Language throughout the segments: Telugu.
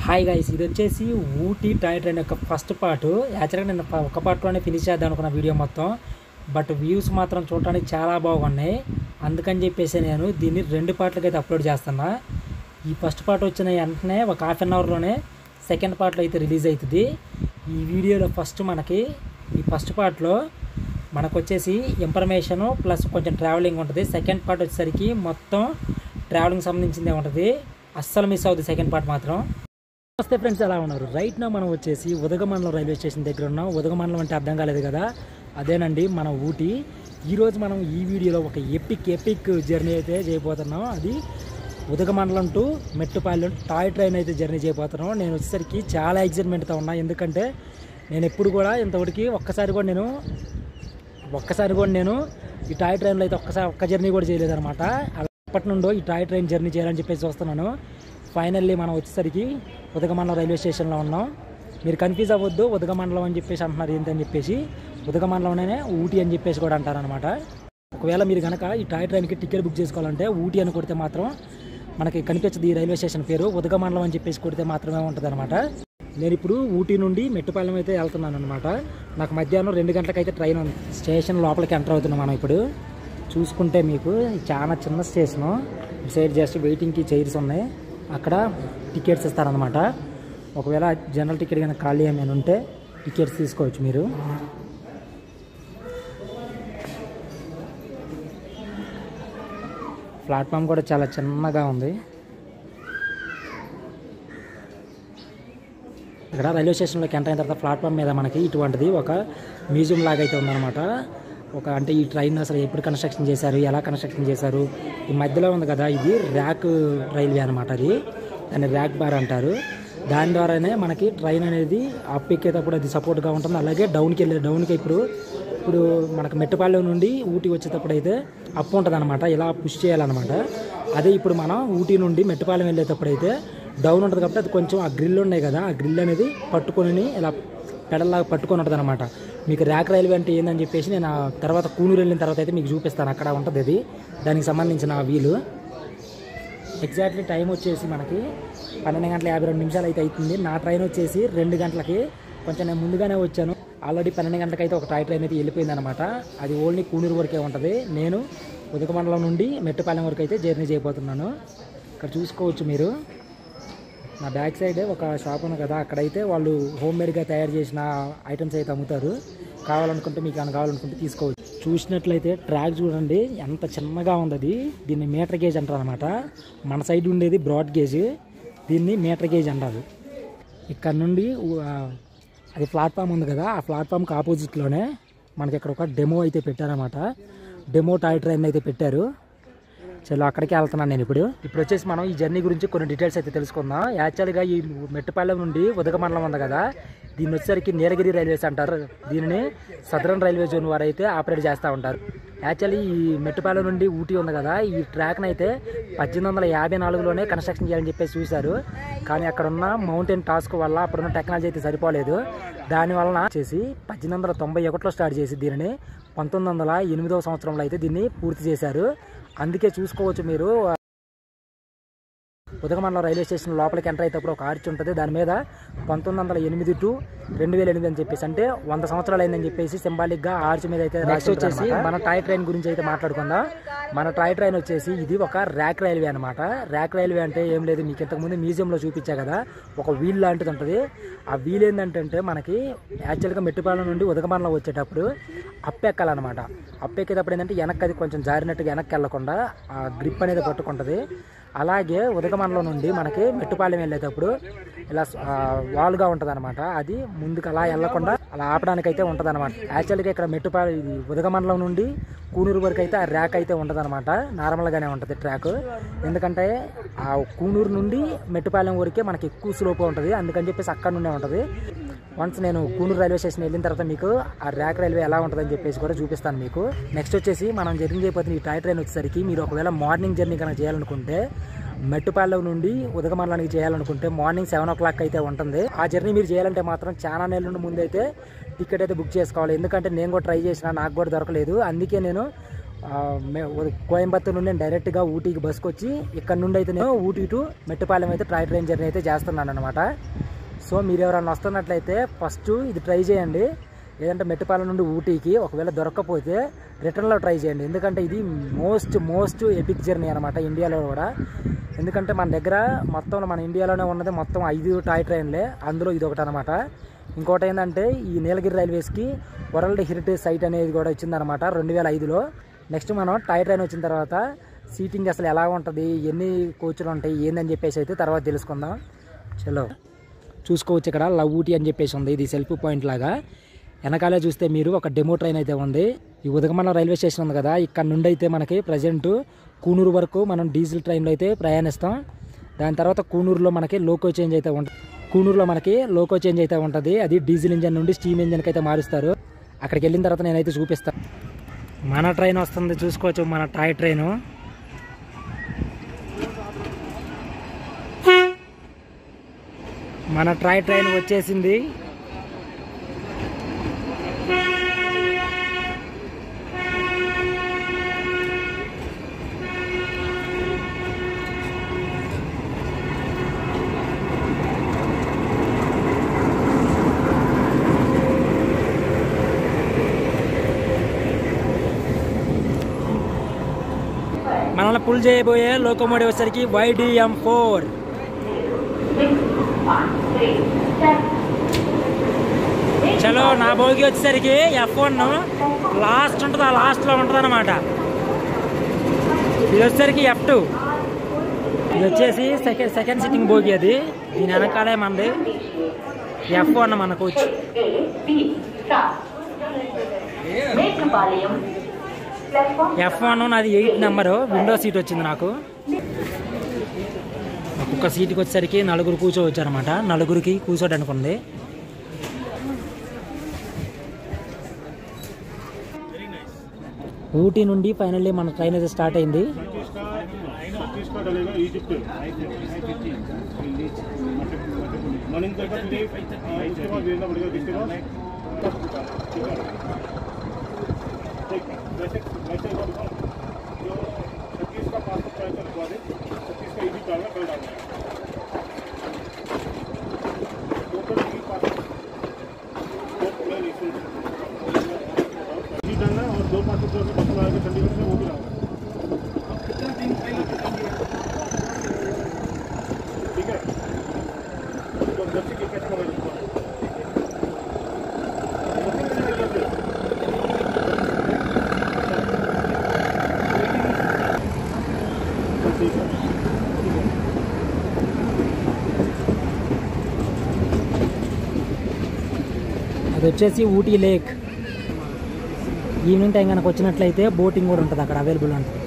హాయ్ గైస్ ఇది వచ్చేసి ఊటీ టాయ్ ట్రైన్ యొక్క ఫస్ట్ పార్ట్ యాక్చువల్గా నేను ప- ఒక పార్ట్లోనే ఫినిష్ చేద్దాం అనుకున్న వీడియో మొత్తం బట్ వ్యూస్ మాత్రం చూడడానికి చాలా బాగున్నాయి అందుకని చెప్పేసి నేను దీన్ని రెండు పార్ట్లకి అయితే అప్లోడ్ చేస్తున్నా ఈ ఫస్ట్ పార్ట్ వచ్చిన వెంటనే ఒక హాఫ్ అన్ అవర్లోనే సెకండ్ పార్ట్లో అయితే రిలీజ్ అవుతుంది ఈ వీడియోలో ఫస్ట్ మనకి ఈ ఫస్ట్ పార్ట్లో మనకు వచ్చేసి ఇన్ఫర్మేషన్ ప్లస్ కొంచెం ట్రావెలింగ్ ఉంటుంది సెకండ్ పార్ట్ వచ్చేసరికి మొత్తం ట్రావెలింగ్ సంబంధించిందే ఉంటుంది అస్సలు మిస్ అవుతుంది సెకండ్ పార్ట్ మాత్రం నమస్తే ఫ్రెండ్స్ ఎలా ఉన్నారు రైట్ నా మనం వచ్చేసి ఉదగమండలం రైల్వే స్టేషన్ దగ్గర ఉన్నాం ఉదగమండలం అంటే అర్థం కాలేదు కదా అదేనండి మన ఊటీ ఈరోజు మనం ఈ వీడియోలో ఒక ఎపిక్ ఎపిక్ జర్నీ అయితే చేయబోతున్నాం అది Udhagamandalam to Mettupalayam toy train అయితే జర్నీ చేయబోతున్నాం నేను వచ్చేసరికి చాలా ఎగ్జైట్మెంట్తో ఉన్నా ఎందుకంటే నేను ఎప్పుడు కూడా ఇంతవరకు ఒక్కసారి కూడా నేను ఒక్కసారి కూడా నేను ఈ టాయ్ ట్రైన్లో అయితే ఒక్కసారి ఒక్క జర్నీ కూడా చేయలేదన్నమాట అప్పటి నుండో ఈ టాయ్ ట్రైన్ జర్నీ చేయాలని చెప్పేసి వస్తున్నాను ఫైనల్లీ మనం వచ్చేసరికి ఉదగమండలం రైల్వే స్టేషన్లో ఉన్నాం మీరు కన్ఫ్యూజ్ అవ్వద్దు ఉదగమండలం అని చెప్పేసి అంటున్నారు ఏంటని చెప్పేసి ఉదగమండలంలోనే ఊటీ అని చెప్పేసి కూడా అంటారనమాట ఒకవేళ మీరు కనుక ఈ టాయ్ ట్రైన్కి టికెట్ బుక్ చేసుకోవాలంటే ఊటీ అని కొడితే మాత్రం మనకి కనిపించదు ఈ రైల్వే స్టేషన్ పేరు ఉదగమండలం అని చెప్పేసి కొడితే మాత్రమే ఉంటుంది నేను ఇప్పుడు ఊటీ నుండి మెట్టుపాలెం అయితే వెళ్తున్నాను అనమాట నాకు మధ్యాహ్నం రెండు గంటలకైతే ట్రైన్ ఉంది స్టేషన్ లోపలికి ఎంటర్ అవుతున్నాం మనం ఇప్పుడు చూసుకుంటే మీకు చాలా చిన్న స్టేషను ఇటు సైడ్ జస్ట్ వెయిటింగ్కి చైర్స్ ఉన్నాయి అక్కడ టికెట్స్ ఇస్తారనమాట ఒకవేళ జనరల్ టికెట్ కనుక ఖాళీ ఏమైనా ఉంటే టికెట్స్ తీసుకోవచ్చు మీరు ప్లాట్ఫామ్ కూడా చాలా చిన్నగా ఉంది ఇక్కడ రైల్వే స్టేషన్లోకి ఎంటర్ అయిన తర్వాత ప్లాట్ఫామ్ మీద మనకి ఇటువంటిది ఒక మ్యూజియం లాగా అయితే ఉందన్నమాట ఒక అంటే ఈ ట్రైన్ అసలు ఎప్పుడు కన్స్ట్రక్షన్ చేశారు ఎలా కన్స్ట్రక్షన్ చేశారు ఈ మధ్యలో ఉంది కదా ఇది ర్యాక్ రైల్వే అనమాట అది దాన్ని ర్యాక్ బార్ అంటారు దాని ద్వారానే మనకి ట్రైన్ అనేది అప్ ఎక్కేటప్పుడు అది సపోర్ట్గా ఉంటుంది అలాగే డౌన్కి వెళ్ళే డౌన్కి ఇప్పుడు ఇప్పుడు మనకు మెట్టుపాలెం నుండి ఊటీ వచ్చేటప్పుడు అయితే అప్ ఉంటుంది అనమాట ఇలా పుష్ చేయాలన్నమాట అదే ఇప్పుడు మనం ఊటీ నుండి మెట్టుపాలెం వెళ్ళేటప్పుడు అయితే డౌన్ ఉంటుంది కాబట్టి అది కొంచెం ఆ గ్రిల్ ఉన్నాయి కదా ఆ గ్రిల్ అనేది పట్టుకొని ఇలా పెడల్లాగా పట్టుకొని ఉంటుంది అనమాట మీకు ర్యాక్ రైల్వే అంటే ఏందని చెప్పేసి నేను ఆ తర్వాత కూనూరు వెళ్ళిన తర్వాత అయితే మీకు చూపిస్తాను అక్కడ ఉంటుంది అది దానికి సంబంధించిన ఆ వీలు ఎగ్జాక్ట్లీ టైం వచ్చేసి మనకి పన్నెండు గంటల యాభై రెండు నిమిషాలు అయితే అవుతుంది నా ట్రైన్ వచ్చేసి రెండు గంటలకి కొంచెం నేను ముందుగానే వచ్చాను ఆల్రెడీ పన్నెండు గంటలకి అయితే ఒక టాయ్ ట్రైన్ అయితే వెళ్ళిపోయింది అనమాట అది ఓన్లీ కూనూరు వరకే ఉంటుంది నేను ఉదకమండలం నుండి మెట్టుపాలెం వరకు అయితే జర్నీ చేయబోతున్నాను ఇక్కడ చూసుకోవచ్చు మీరు నా బ్యాక్ సైడ్ ఒక షాప్ ఉంది కదా అక్కడైతే వాళ్ళు హోమ్ మేడ్గా తయారు చేసిన ఐటమ్స్ అయితే అమ్ముతారు కావాలనుకుంటే మీకు ఏమైనా కావాలనుకుంటే తీసుకోవచ్చు చూసినట్లయితే ట్రాక్ చూడండి ఎంత చిన్నగా ఉంది అది దీన్ని మీటర్ గేజ్ అంటారు అనమాట మన సైడ్ ఉండేది బ్రాడ్ గేజ్ దీన్ని మీటర్ గేజ్ అంటారు ఇక్కడ నుండి ఊ- ఆ, అది ప్లాట్ఫామ్ ఉంది కదా ఆ ప్లాట్ఫామ్కి ఆపోజిట్లోనే మనకి ఇక్కడ ఒక డెమో అయితే పెట్టారనమాట డెమో టాయ్ ట్రైన్ అయితే పెట్టారు చలో అక్కడికి వెళ్తున్నాను నేను ఇప్పుడు ఇప్పుడు వచ్చేసి మనం ఈ జర్నీ గురించి కొన్ని డీటెయిల్స్ అయితే తెలుసుకుందాం యాక్చువల్గా ఈ మెట్టుపాలెం నుండి ఉదకమండలం ఉంది కదా దీన్ని వచ్చేసరికి నీలగిరి రైల్వేస్ అంటారు దీనిని సదరన్ రైల్వే జోన్ వారు అయితే ఆపరేట్ చేస్తూ ఉంటారు యాక్చువల్లీ ఈ మెట్టుపాలెం నుండి ఊటీ ఉంది కదా ఈ ట్రాక్ని అయితే పద్దెనిమిది వందల యాభై నాలుగులోనే కన్స్ట్రక్షన్ చేయాలని చెప్పేసి చూశారు కానీ అక్కడ ఉన్న మౌంటైన్ టాస్క్ వల్ల అప్పుడున్న టెక్నాలజీ అయితే సరిపోలేదు దాని వలన చేసి పద్దెనిమిది వందల తొంభై ఒకటిలో స్టార్ట్ చేసి దీనిని పంతొమ్మిది వందల ఎనిమిదవ సంవత్సరంలో అయితే దీన్ని పూర్తి చేశారు అందుకే చూసుకోవచ్చు మీరు ఉదకమండలం రైల్వే స్టేషన్ లోపలికి ఎంటర్ అయ్యేటప్పుడు ఒక ఆర్చ్ ఉంటుంది దాని మీద పంతొమ్మిది వందల ఎనిమిది టు రెండు వేల ఎనిమిది అని చెప్పేసి అంటే వంద సంవత్సరాలు అయిందని చెప్పేసి సింబాలిక్ గా ఆర్చ్ మీద అయితే నెక్స్ట్ వచ్చేసి మన టాయ్ ట్రైన్ గురించి అయితే మాట్లాడుకుందాం మన టాయ్ ట్రైన్ వచ్చేసి ఇది ఒక ర్యాక్ రైల్వే అనమాట ర్యాక్ రైల్వే అంటే ఏం లేదు మీకు ఇంతకుముందు మ్యూజియంలో చూపించా కదా ఒక వీల్ లాంటిది ఉంటుంది ఆ వీల్ ఏంటంటే మనకి యాక్చువల్గా మెట్టుపాలెం నుండి ఉదకమండలం వచ్చేటప్పుడు అప్పెక్కాలన్నమాట అప్పెక్కేటప్పుడు ఏంటంటే వెనక్కి అది కొంచెం జారినట్టుగా వెనక్కి వెళ్ళకుండా ఆ గ్రిప్ అనేది పట్టుకుంటుంది అలాగే ఉదకమండలం నుండి మనకి మెట్టుపాలెం వెళ్ళేటప్పుడు ఇలా ఆ, వాలుగా ఉంటుంది అనమాట అది ముందుకు అలా వెళ్ళకుండా అలా ఆపడానికి అయితే ఉంటుంది అనమాట యాక్చువల్గా ఇక్కడ మెట్టుపాలెం ఇది ఉదకమండలం నుండి కూనూరు వరకు అయితే ఆ ర్యాక్ అయితే ఉంటుంది అనమాట నార్మల్గానే ఉంటుంది ట్రాక్ ఎందుకంటే ఆ కూనూరు నుండి మెట్టుపాలెం వరకే మనకి ఎక్కువ స్లోప్ ఉంటుంది అందుకని చెప్పేసి అక్కడ నుండే ఉంటుంది వన్స్ నేను కూనూరు రైల్వే స్టేషన్ వెళ్ళిన తర్వాత మీకు ఆ ర్యాక్ రైల్వే ఎలా ఉంటుందని చెప్పేసి కూడా చూపిస్తాను మీకు నెక్స్ట్ వచ్చేసి మనం జర్నీ చేయబోతున్న ఈ టాయ్ ట్రైన్ వచ్చేసరికి మీరు ఒకవేళ మార్నింగ్ జర్నీ కనుక చేయాలనుకుంటే మెట్టుపాలెం నుండి ఉదకమండలానికి చేయాలనుకుంటే మార్నింగ్ సెవెన్ ఓ క్లాక్ అయితే ఉంటుంది ఆ జర్నీ మీరు చేయాలంటే మాత్రం చాలా నెలల నుండి ముందు అయితే టికెట్ అయితే బుక్ చేసుకోవాలి ఎందుకంటే నేను కూడా ట్రై చేసిన నాకు కూడా దొరకలేదు అందుకే నేను ఆ, మే- ఉ- కోయంబత్తూరు నుండి నేను డైరెక్ట్గా ఊటీకి బస్కి వచ్చి ఇక్కడ నుండి అయితే నేను ఊటీ టు మెట్టుపాలెం అయితే ట్రై ట్రైన్ జర్నీ అయితే చేస్తున్నాను అనమాట సో మీరు ఎవరైనా వస్తున్నట్లయితే ఫస్ట్ ఇది ట్రై చేయండి లేదంటే మెట్టుపాలెం నుండి ఊటీకి ఒకవేళ దొరకకపోతే రిటర్న్లో ట్రై చేయండి ఎందుకంటే ఇది మోస్ట్ మోస్ట్ ఎపిక్ జర్నీ అనమాట ఇండియాలో కూడా ఎందుకంటే మన దగ్గర మొత్తం మన ఇండియాలోనే ఉన్నది మొత్తం ఐదు టాయ్ ట్రైన్లే అందులో ఇది ఒకటి అనమాట ఇంకోటి ఏంటంటే ఈ నీలగిరి రైల్వేస్కి వరల్డ్ హెరిటేజ్ సైట్ అనేది కూడా వచ్చిందనమాట రెండు వేల ఐదులో నెక్స్ట్ మనం టాయ్ ట్రైన్ వచ్చిన తర్వాత సీటింగ్ అసలు ఎలా ఉంటుంది ఎన్ని కోచ్లు ఉంటాయి ఏందని చెప్పేసి అయితే తర్వాత తెలుసుకుందాం చలో చూసుకోవచ్చు ఇక్కడ లవ్ ఊటీ అని చెప్పేసి ఉంది ఇది సెల్ఫ్ పాయింట్ లాగా వెనకాలే చూస్తే మీరు ఒక డెమో ట్రైన్ అయితే ఉంది ఈ ఉదగమల్ల రైల్వే స్టేషన్ ఉంది కదా ఇక్కడ నుండి అయితే మనకి ప్రజెంట్ కూనూరు వరకు మనం డీజిల్ ట్రైన్లో అయితే ప్రయాణిస్తాం దాని తర్వాత కూనూరులో మనకి లోకో చేంజ్ అయితే ఉంటుంది కూనూరులో మనకి లోకో చేంజ్ అయితే ఉంటుంది అది డీజిల్ ఇంజన్ నుండి స్టీమ్ ఇంజన్కి అయితే మారుస్తారు అక్కడికి వెళ్ళిన తర్వాత నేనైతే చూపిస్తాను మన ట్రైన్ వస్తుంది చూసుకోవచ్చు మన టాయ్ ట్రైను మన ట్రాయ్ ట్రైన్ వచ్చేసింది మనల్ని పుల్ చేయబోయే లోకోమోటివ్ వచ్చేసరికి వైడిఎం ఫోర్ చలో నా భోగి వచ్చేసరికి ఎఫ్ వన్ లాస్ట్ ఉంటుంది ఆ లాస్ట్లో ఉంటుంది అనమాట ఇది వచ్చేసరికి ఎఫ్ టూ ఇది వచ్చేసి సెకండ్ సెకండ్ సిట్టింగ్ భోగి అది దీని వెనకాలే మనది ఎఫ్ వన్ మన కోచ్ మేకపాలెం ప్లాట్ఫామ్ ఎఫ్ వన్ నాది ఎయిట్ నెంబరు విండో సీట్ వచ్చింది నాకు ఒక్కొక్క సీట్కి వచ్చేసరికి నలుగురు కూర్చోవచ్చు అనమాట నలుగురికి కూర్చోడానికి ఉంది ఊటీ నుండి ఫైనల్లీ మన ట్రైన్ అయితే స్టార్ట్ అయింది छत्तीस का डलेगा इजिप्ट मॉर्निंग तक का टुडे उसके बाद भेजना पड़ेगा किसके पास ठीक है ठीक वैसे वैसे एक बार बताओ जो छत्तीस का पासपोर्ट प्राइस का लिखवा दे छत्तीस का इजिप्ट डालना कल डालना टोटल टिकट पासपोर्ट नहीं नहीं सुन इजिप्ट डालना और दो पासपोर्ट जो अभी बस आएगा चंडीगढ़ से वो भी डालना ठीक है तो जब से कैसे मोबाइल ठीक है అది వచ్చేసి ఊటీ లేక్ ఈవినింగ్ టైం కనుక వచ్చినట్లయితే బోటింగ్ కూడా ఉంటుంది అక్కడ అవైలబుల్ ఉంటుంది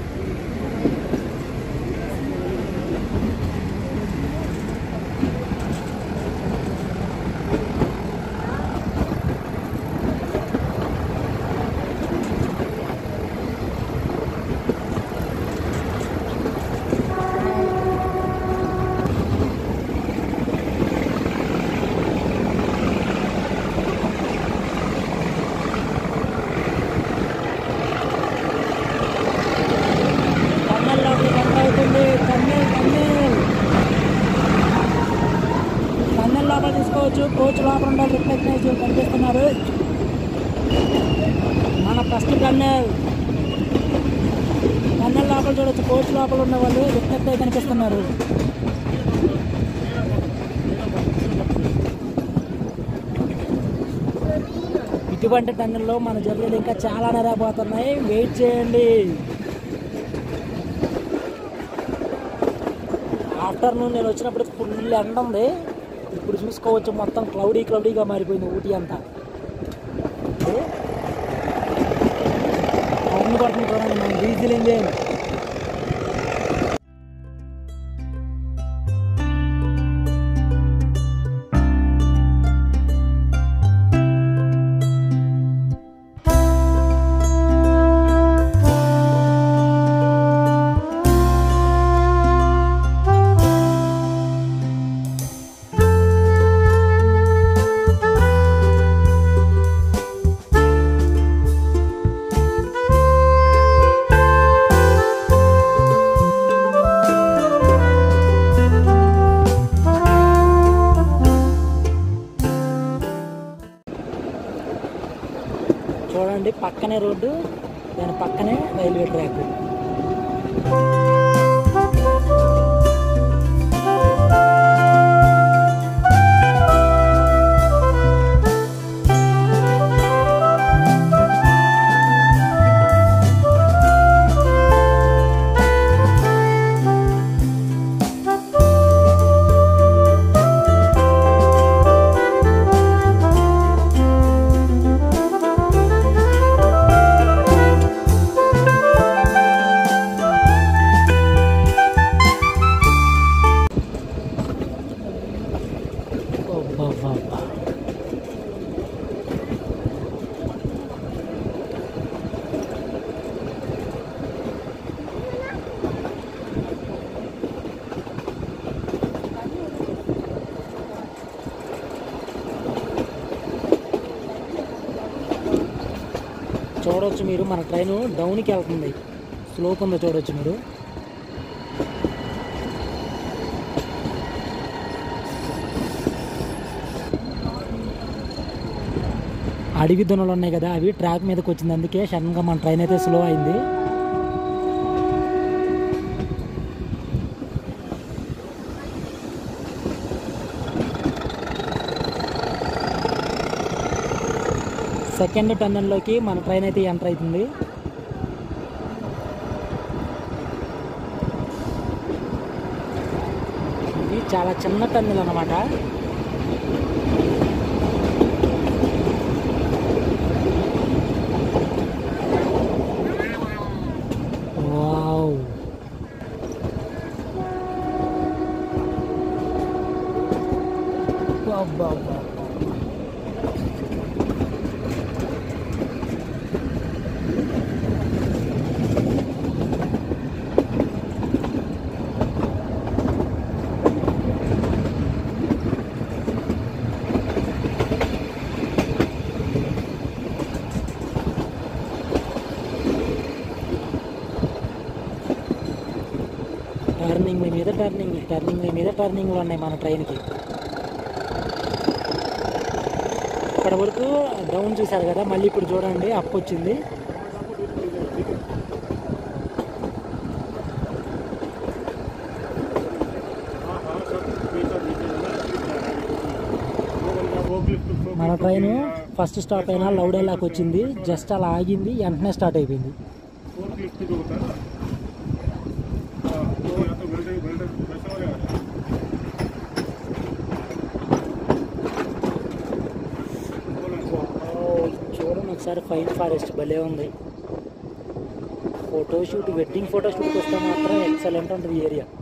టన్నల్ లోపలికి ఎంటర్ అవుతుంది టన్నల్ టన్నల్ టన్నల్ లోపల తీసుకోవచ్చు కోచ్ లోపల ఉండే రిఫ్లెక్ట్ కనిపిస్తున్నారు మన ఫస్ట్ టన్నల్ టన్నల్ లోపల చూడొచ్చు కోచ్ లోపల ఉన్న వాళ్ళు రిఫ్లెక్ట్ అయి కనిపిస్తున్నారు ఇటువంటి టన్నుల్లో మన జర్నీలు ఇంకా చాలా నెరపోతున్నాయి వెయిట్ చేయండి ఆఫ్టర్నూన్ నేను వచ్చినప్పుడు ఫుల్ ఎండ ఉంది ఇప్పుడు చూసుకోవచ్చు మొత్తం క్లౌడీ క్లౌడీగా మారిపోయింది ఊటీ అంతా అవును పడుతుంది చూడండి మన డీజిల్ ఇంజన్ Thank పక్కనే రోడ్డు దాని పక్కనే రైల్వే ట్రాక్ అబ్బబ్బబ్బా. చూడవచ్చు మీరు మన ట్రైన్ డౌన్కి వెళ్తుంది స్లోప్ ఉందో చూడవచ్చు మీరు అడవి దున్నలు ఉన్నాయి కదా అవి ట్రాక్ మీదకి వచ్చింది అందుకే సడన్గా మన ట్రైన్ అయితే స్లో అయింది సెకండ్ టన్నెల్లోకి మన ట్రైన్ అయితే ఎంటర్ అవుతుంది ఇది చాలా చిన్న టన్నెల్ అన్నమాట వావ్ అబ్బబ్బబ్బా. టర్నింగ్ మీద టర్నింగ్ టర్నింగ్ మీద టర్నింగ్లు ఉన్నాయి మన ట్రైన్కి ఇప్పటి వరకు డౌన్ చూశారు కదా మళ్ళీ ఇప్పుడు చూడండి అప్ వచ్చింది हाँ हाँ सब बेचा बेचे वो बंदा वो भी మన ట్రైన్ ఫస్ట్ స్టాప్ అయినా లౌడేలాకి వచ్చింది జస్ట్ అలా ఆగింది వెంటనే స్టార్ట్ అయిపోయింది फोर क्लिक जो होता है ना हाँ वो या तो वेल्डर वेल्डर वैसे वाले आता है చూడండి ఒకసారి ఫైన్ ఫారెస్ట్ భలే ఉంది ఫోటోషూట్ వెడ్డింగ్ ఫోటోషూట్కి వస్తే మాత్రం ఎక్సలెంట్ ఉంటుంది ఈ ఏరియా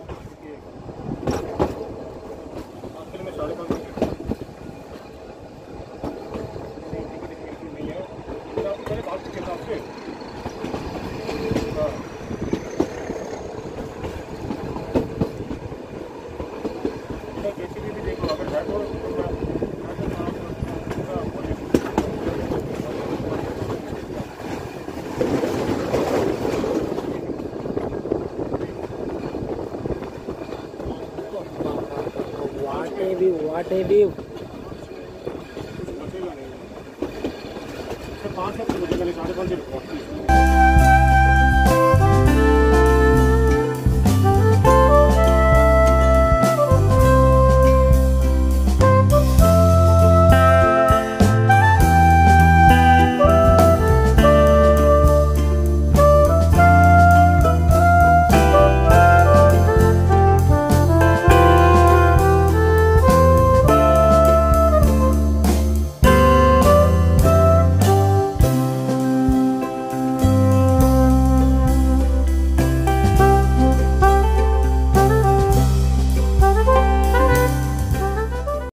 आखिर में साढ़े पाँच सौ नहीं है तो आप पहले बात के हिसाब से हाँ तो कैसे भी देख लो अगर है तो వాటే వ్యూ వాటే వ్యూ बचेगा नहीं पाँच सौ बचेगा नहीं साढ़े पाँच सौ